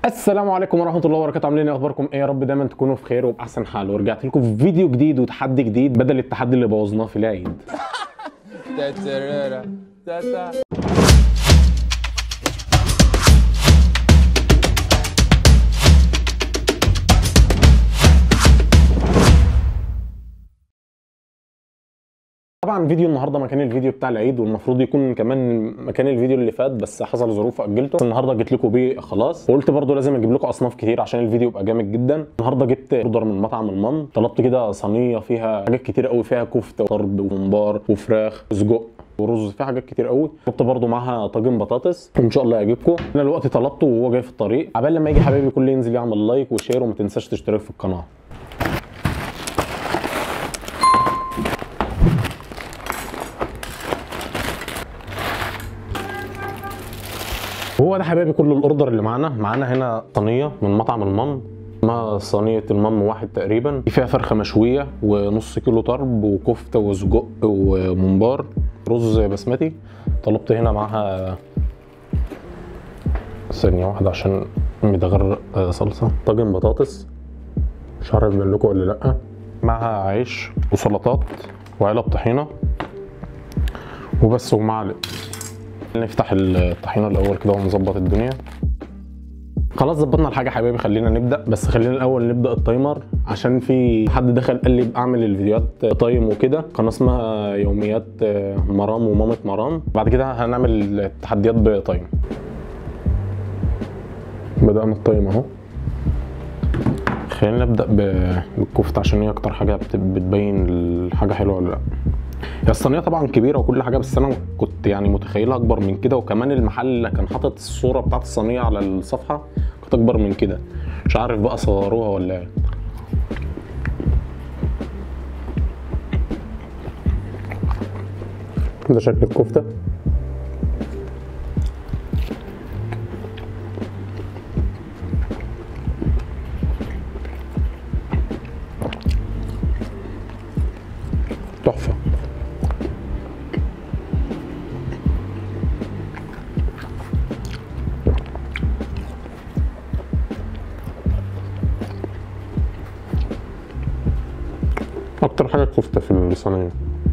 السلام عليكم ورحمه الله وبركاته عاملين ايه اخباركم ايه يا رب دايما تكونوا في خير وباحسن حال ورجعت لكم في فيديو جديد وتحدي جديد بدل التحدي اللي بوظناه في العيد تاترارا تاتا طبعا فيديو النهارده مكان الفيديو بتاع العيد والمفروض يكون كمان مكان الفيديو اللي فات بس حصل ظروف اجلته النهارده جيت لكم بيه خلاص وقلت برضو لازم اجيب لكم اصناف كتير عشان الفيديو يبقى جامد جدا النهارده جبت اوردر من مطعم المام طلبت كده صينيه فيها حاجات كتير قوي فيها كفته وطرب وممبار وفراخ وسجق ورز في حاجات كتير قوي طلبت برضو معاها طاجن بطاطس وان شاء الله يعجبكم انا دلوقتي طلبته وهو جاي في الطريق عبال لما يجي حبايبي كله ينزل يعمل لايك وشير وما تنساش تشترك في القناه هو ده حبايبي كل الاوردر اللي معانا معانا هنا صينيه من مطعم المام اسمها صينيه المام واحد تقريبا دي فيها فرخه مشويه ونص كيلو طرب وكفته وسجق وممبار رز بسمتي طلبت هنا معاها ثانيه واحده عشان متغرق صلصه طاجن بطاطس مش عارف بين لكم ولا لا معاها عيش وسلطات وعلب طحينه وبس ومعلق نفتح الطحينه الاول كده ونظبط الدنيا خلاص ظبطنا الحاجه يا حبايبي خلينا نبدا بس خلينا الاول نبدا التايمر عشان في حد دخل قال لي اعمل الفيديوهات تايم وكده قناه اسمها يوميات مرام ومامة مرام بعد كده هنعمل التحديات بتايم بدأنا التايم اهو خلينا نبدا بالكفته عشان هي اكتر حاجه بتبين الحاجه حلوه ولا لا هي الصينيه طبعا كبيره وكل حاجه بس انا كنت يعني متخيلها اكبر من كده وكمان المحل اللي كان حاطط الصوره بتاعت الصينيه على الصفحه كانت اكبر من كده مش عارف بقى صوروها ولا ايه ده شكل الكفته تحفه اكتر حاجه كفته في الصينيه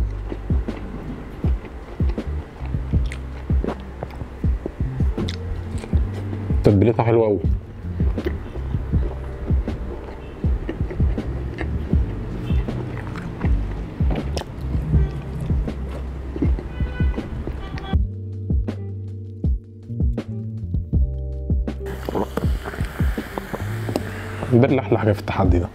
تتبيلتها حلوه قوي ده اللي احلى حاجه في التحدي ده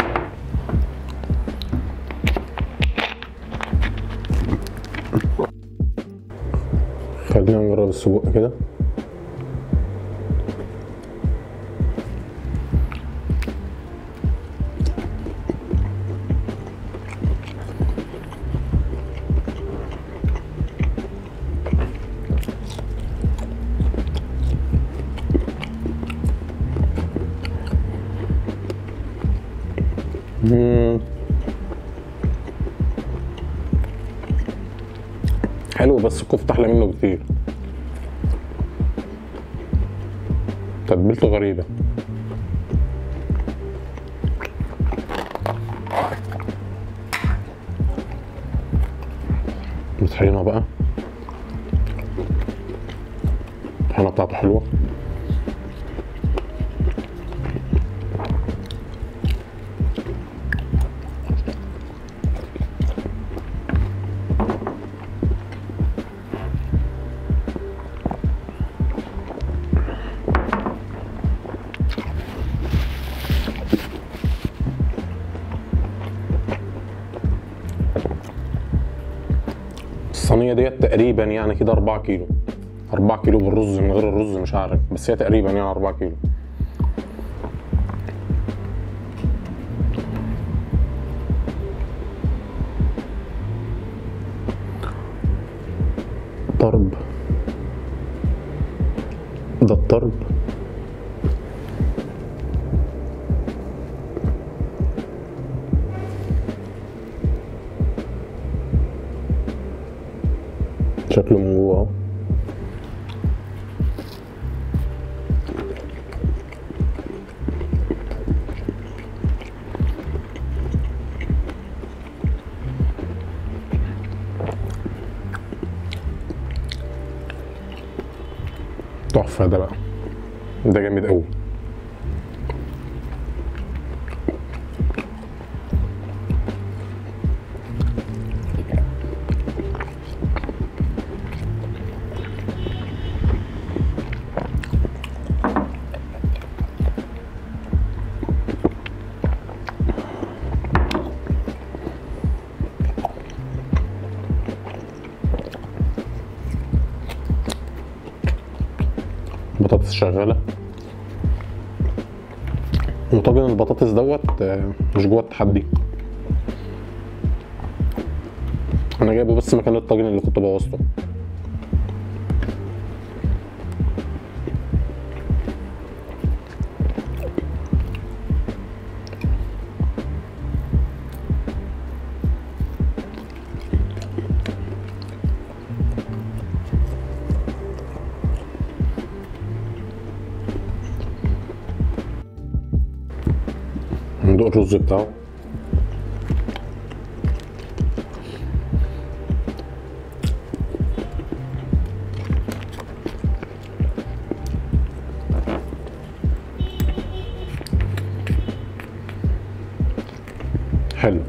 خلينا نجرب السجق كده مم. حلو بس الكفته احلى منه بكتير تتبيلته غريبه الطحينه بقى الطحينه بتاعته حلوه الصينيه ديت تقريبا يعني كده 4 كيلو 4 كيلو بالرز من غير الرز مش عارف بس هي تقريبا يعني 4 كيلو طرب ده الطرب شكله من جوه اهو تحفه ده بقى ده جامد قوي بطاطس شغاله وطاجن البطاطس دوت آه، مش جوه التحدي انا جايبه بس مكان الطاجن اللي كنت بوظته ندوق الرز بتاعه حلو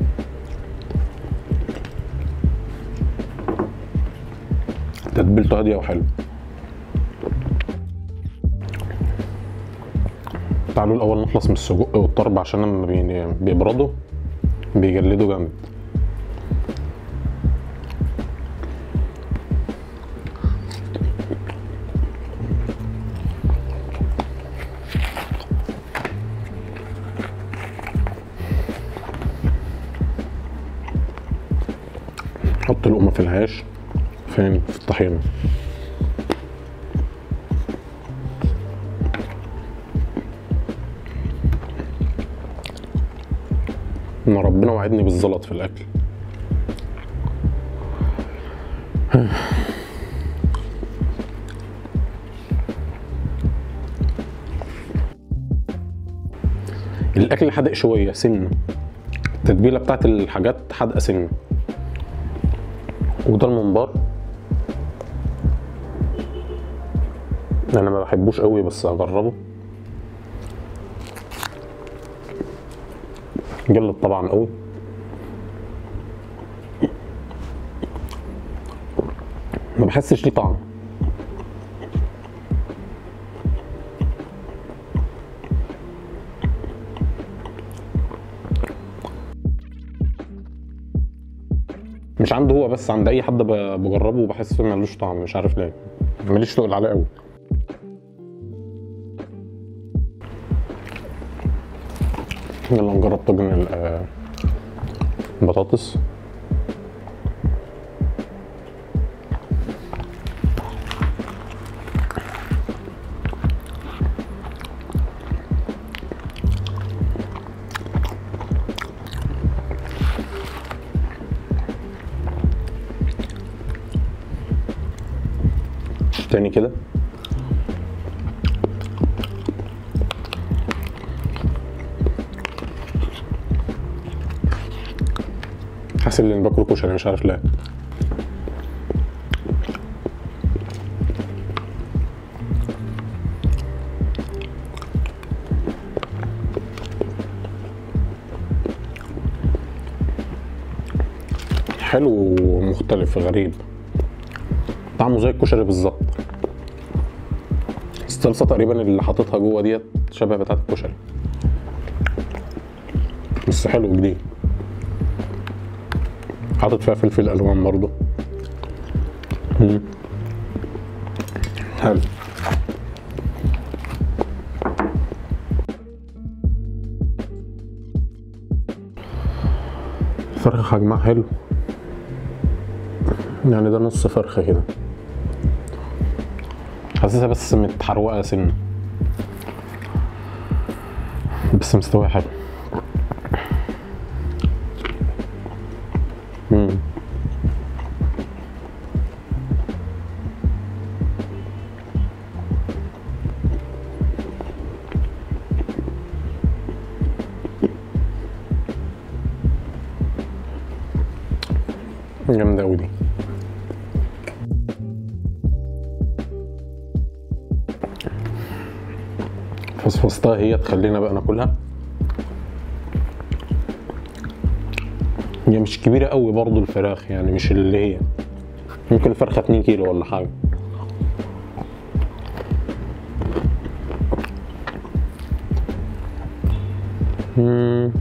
تتبيلته هاديه وحلو تعالوا الاول نخلص من السجق والطرب عشان لما بي- بيبردوا بيجلدوا جامد حط القمة في العيش فين في الطحينة ان ربنا وعدني بالزلط في الاكل الاكل حادق شويه سنه التتبيله بتاعت الحاجات حادقه سنه وده الممبار انا ما بحبوش قوي بس هجربه جلد طبعا قوي ما بحسش ليه طعم مش عنده هو بس عند اي حد ب- بجربه بحس انه ملوش طعم مش عارف ليه ماليش تقول عليه قوي يلا نجرب طاجن ال- آه، البطاطس تاني كده حاسس ان أنا باكل كشري مش عارف ليه حلو ومختلف غريب طعمه زي الكشري بالظبط الصلصه تقريبا اللي حاططها جوه ديت شبه بتاعت الكشري بس حلو جديد حاطط فيها فلفل الوان برضو مم. حلو فرخة حجمها حلو يعني ده نص فرخة كده حاسسها بس متحروقة سنة بس مستوية حلو مم. جامدة أوي دي فصفصتها هي تخلينا بقى ناكلها هي مش كبيرة قوي برضو الفراخ يعني مش اللي هي ممكن فرخة 2 كيلو ولا حاجة مم.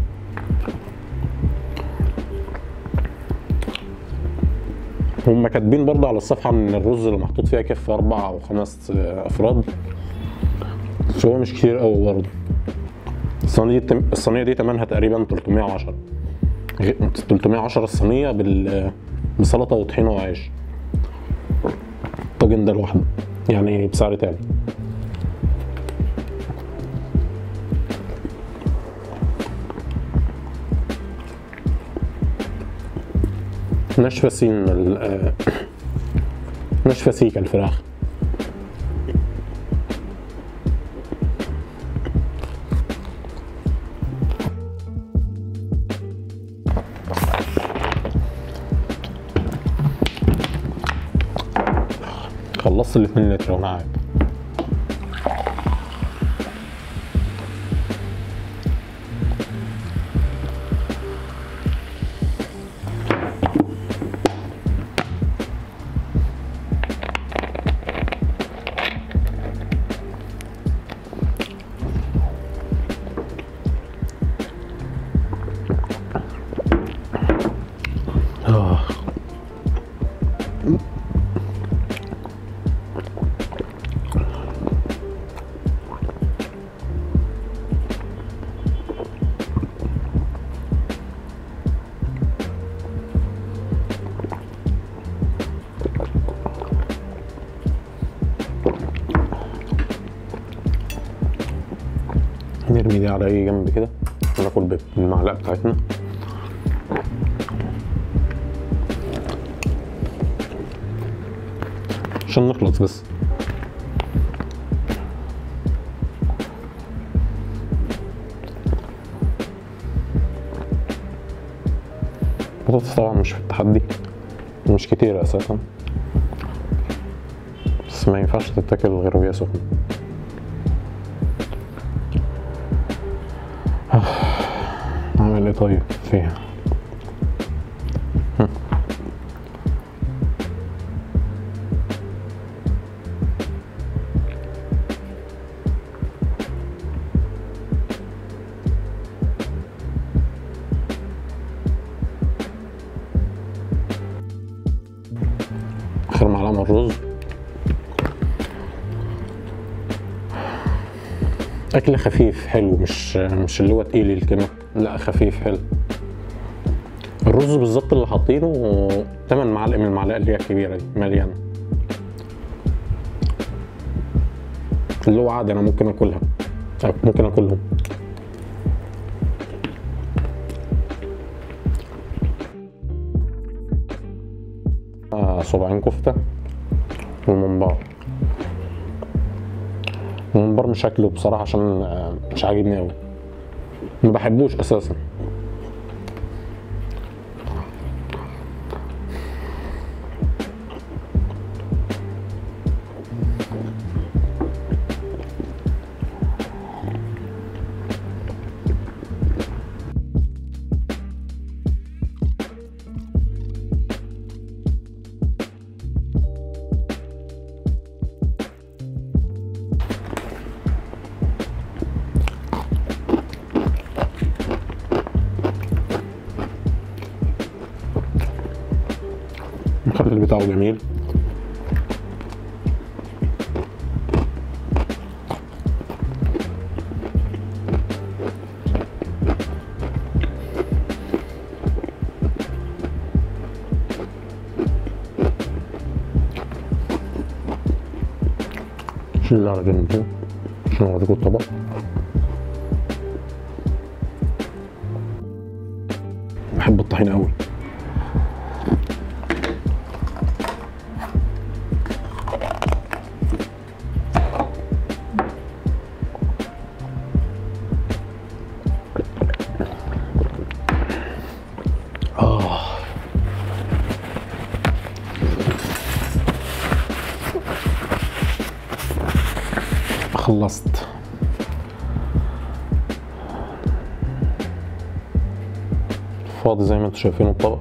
هم كاتبين برضه على الصفحة ان الرز اللي محطوط فيها كف اربع او خمس آه، افراد بس هو مش كتير قوي برضه الصينية دي الصينية دي تمنها تقريبا 310 غ- 310 الصينية بال بسلطة وطحينة وعيش الطاجن ده لوحده يعني بسعر تاني ناشفة سين ال- آه، ناشفة سيكة الفراخ خلصت ال 2 لتر وانا قاعد آه. نرمي دي على اي جنب كده وناكل بالمعلقه بتاعتنا عشان نخلص بس البطاطس طبعا مش في التحدي مش كتير اساسا بس ما ينفعش تتاكل غير وهي سخنه اعمل ايه طيب فيها هم. اخر معلقه من الرز اكل خفيف حلو مش مش اللي هو تقيل كده لا خفيف حلو الرز بالظبط اللي حاطينه 8 معالق من المعلقه اللي هي الكبيره دي مليانه اللي هو عادي انا ممكن اكلها أو ممكن اكلهم آه، صباعين كفته والممبار الممبار مش هاكله بصراحه عشان آه، مش عاجبني قوي ما بحبوش اساسا المخلل بتاعه جميل شيل ده على جنب كده عشان اوريكم الطبق بحب الطحين قوي خلصت فاضي زي ما انتم شايفين الطبق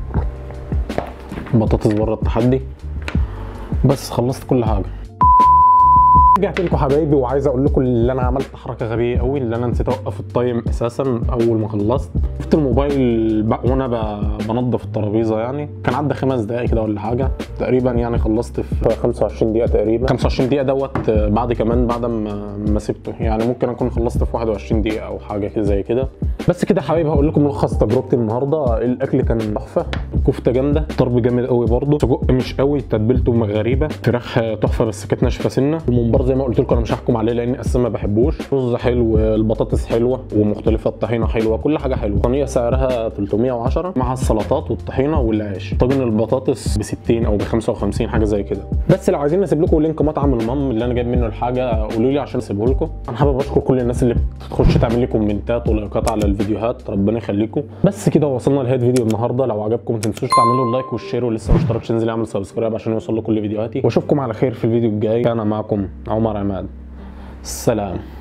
بطاطس بره التحدي بس خلصت كل حاجه رجعت لكم حبايبي وعايز اقول لكم اللي انا عملت حركه غبيه قوي اللي انا نسيت اوقف التايم اساسا اول ما خلصت شفت الموبايل ب- وانا ب- بنضف الترابيزه يعني كان عدى خمس دقائق كده ولا حاجه تقريبا يعني خلصت في 25 دقيقه تقريبا 25 دقيقه دوت بعد كمان بعد ما ما سبته يعني ممكن اكون خلصت في 21 دقيقه او حاجه كده زي كده بس كده يا حبايبي هقول لكم ملخص تجربتي النهارده الاكل كان تحفه الكفته جامده طرب جامد قوي برده سجق مش قوي تتبيلته غريبه فراخ تحفه بس كانت ناشفه سنه الممبار زي ما قلت لكم انا مش هحكم عليه لاني اساسا ما بحبوش رز حلو البطاطس حلوه ومختلفه الطحينه حلوه كل حاجه حلوه صينيه سعرها 310 مع السلطات والطحينه والعيش طاجن البطاطس ب 60 او ب 55 حاجه زي كده بس لو عايزين نسيب لكم لينك مطعم المام اللي انا جايب منه الحاجه قولوا لي عشان اسيبه لكم انا حابب اشكر كل الناس اللي بتخش تعمل لي كومنتات ولايكات على الفيديوهات ربنا يخليكم بس كده وصلنا لنهايه فيديو النهارده لو عجبكم ما تنسوش تعملوا اللايك والشير ولسه ما اشتركتش انزل اعمل سبسكرايب عشان يوصل لكم كل فيديوهاتي واشوفكم على خير في الفيديو الجاي كان معكم عمر عماد السلام